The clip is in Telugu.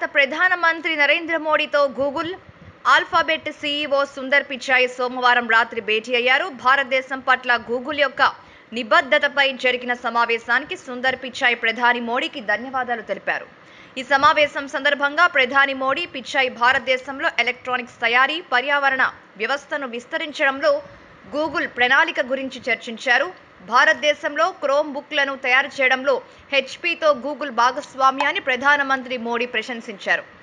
ప్రధానమంత్రి నరేంద్ర మోడీతో Google Alphabet CEO Sundar Pichai సోమవారం రాత్రి భేటీ అయ్యారు భారతదేశం పట్ల గూగుల్ యొక్క నిబద్ధతపై జరిగిన సమావేశానికి సుందర్ పిచాయ్ ప్రధాని మోడీకి ధన్యవాదాలు తెలిపారు ఈ సమావేశం సందర్భంగా ప్రధాని మోడీ పిచాయ్ భారతదేశంలో ఎలక్ట్రానిక్స్ తయారీ పర్యావరణ వ్యవస్థను విస్తరించడంలో గూగుల్ ప్రణాళిక గురించి చర్చించారు భారతదేశంలో క్రోమ్ బుక్లను తయారు చేయడంలో హెచ్పితో గూగుల్ భాగస్వామ్యాన్ని ప్రధానమంత్రి మోడీ ప్రశంసించారు